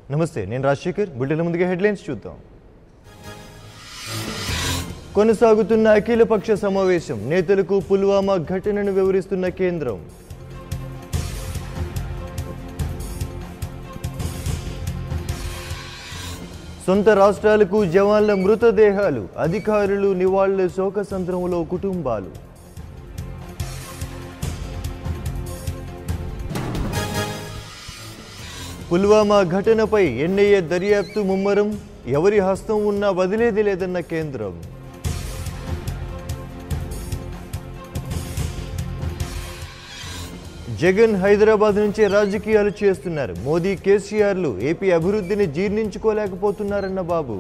నమస్తే నేను రాజశేఖర్ బుల్లెల ముందుగా హెడ్లైన్స్ చూద్దాం కొనసాగుతున్న అఖిలపక్ష సమావేశం నేతలకు పుల్వామా ఘటనను వివరిస్తున్న కేంద్రం సొంత రాష్ట్రాలకు జవాన్ల మృతదేహాలు అధికారులు నివాళుల శోకసంద్రంలో కుటుంబాలు పుల్వామా ఘటనపై ఎన్ఐఏ దర్యాప్తు ముమ్మరం ఎవరి హస్తం ఉన్నా వదిలేది లేదన్న కేంద్రం జగన్ హైదరాబాద్ నుంచే రాజకీయాలు చేస్తున్నారు మోదీ కేసీఆర్లు ఏపీ అభివృద్ధిని జీర్ణించుకోలేకపోతున్నారన్న బాబు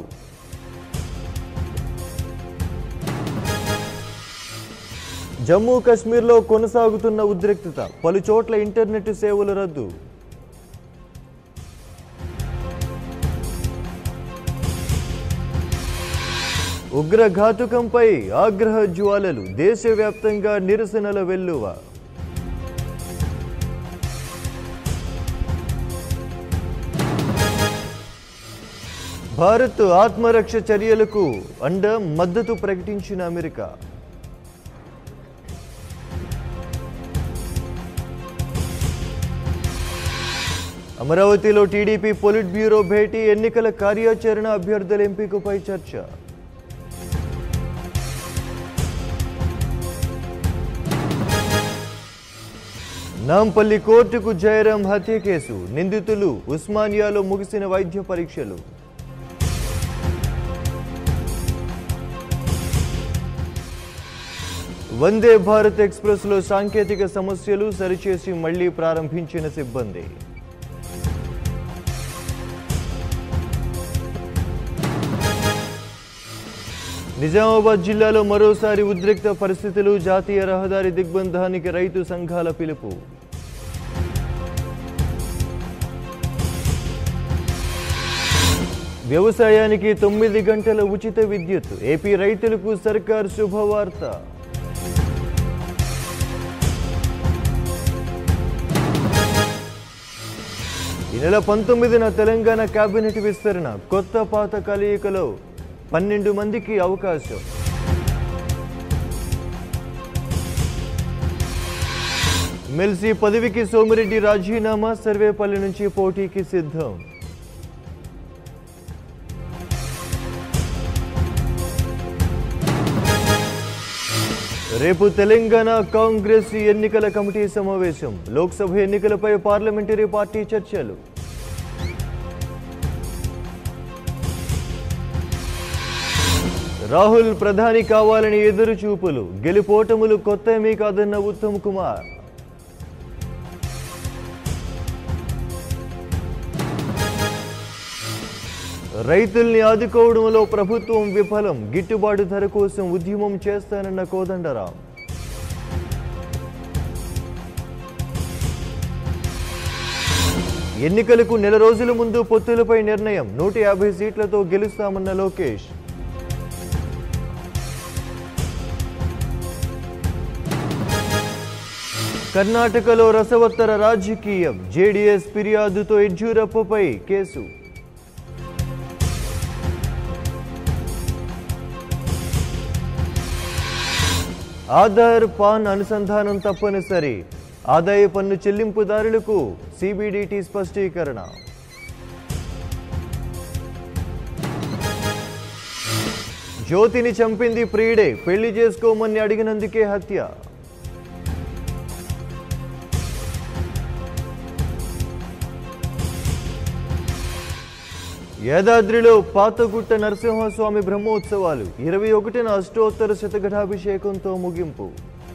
జమ్మూ కాశ్మీర్లో కొనసాగుతున్న ఉద్రిక్తత పలు చోట్ల ఇంటర్నెట్ సేవలు రద్దు ఉగ్రఘాతుకంపై ఆగ్రహ జ్వాలలు దేశవ్యాప్తంగా నిరసనల వెల్లువ భారత్ ఆత్మరక్ష చర్యలకు అండ మద్దతు ప్రకటించిన అమెరికా అమరావతిలో టీడీపీ పొలిట్ బ్యూరో భేటీ ఎన్నికల కార్యాచరణ అభ్యర్థుల ఎంపికపై చర్చ నాంపల్లి కోర్టుకు జయరాం హత్య కేసు నిందితులు ఉస్మానియాలో ముగిసిన వైద్య పరీక్షలు వందే భారత్ ఎక్స్ప్రెస్లో సాంకేతిక సమస్యలు సరిచేసి మళ్లీ ప్రారంభించిన సిబ్బంది నిజామాబాద్ జిల్లాలో మరోసారి ఉద్రిక్త పరిస్థితులు జాతీయ రహదారి దిగ్బంధానికి రైతు సంఘాల పిలుపు వ్యవసాయానికి తొమ్మిది గంటల ఉచిత విద్యుత్ ఏపీ రైతులకు సర్కార్ శుభవార్త ఈ నెల పంతొమ్మిదిన తెలంగాణ కేబినెట్ విస్తరణ కొత్త పాత కలయికలో పన్నెండు మందికి అవకాశం మెల్సీ పదవికి సోమిరెడ్డి రాజీనామా సర్వేపల్లి నుంచి పోటీకి సిద్ధం రేపు తెలంగాణ కాంగ్రెస్ ఎన్నికల కమిటీ సమావేశం లోక్సభ ఎన్నికలపై పార్లమెంటరీ పార్టీ చర్చలు రాహుల్ ప్రధాని కావాలని ఎదురు చూపులు గెలుపోటములు కొత్త ఏమీ కాదన్న ఉత్తమ్ కుమార్ రైతుల్ని ఆదుకోవడంలో ప్రభుత్వం విఫలం గిట్టుబాటు ధర కోసం ఉద్యమం చేస్తానన్న కోదండరాం ఎన్నికలకు నెల రోజుల ముందు పొత్తులపై నిర్ణయం నూట యాభై సీట్లతో గెలుస్తామన్న లోకేష్ కర్ణాటకలో రసవత్తర రాజకీయం జేడీఎస్ ఫిర్యాదుతో యడ్యూరప్పపై కేసు ఆధార్ పాన్ అనుసంధానం తప్పనిసరి ఆదాయ పన్ను చెల్లింపుదారులకు సిబిడిటి స్పష్టీకరణ జ్యోతిని చంపింది ప్రియుడే పెళ్లి చేసుకోమని అడిగినందుకే హత్య యాదాద్రిలో పాతగుట్ట నరసింహస్వామి బ్రహ్మోత్సవాలు ఇరవై ఒకటిన అష్టోత్తర శతఘటాభిషేకంతో ముగింపు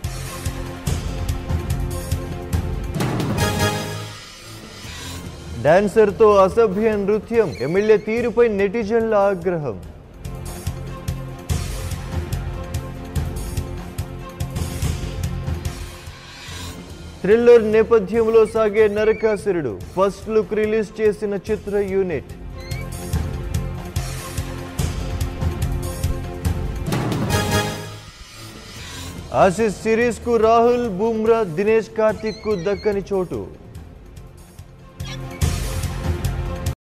డాన్సర్తో అసభ్య నృత్యం ఎమ్మెల్యే తీరుపై నెటిజన్ల ఆగ్రహం థ్రిల్లర్ నేపథ్యంలో సాగే నరకాసురుడు ఫస్ట్ లుక్ రిలీజ్ చేసిన చిత్ర యూనిట్ ఆసిస్ సిరీస్ కు రాహుల్ బుమ్రా దినేష్ కార్తిక్ కు దక్కని చోటు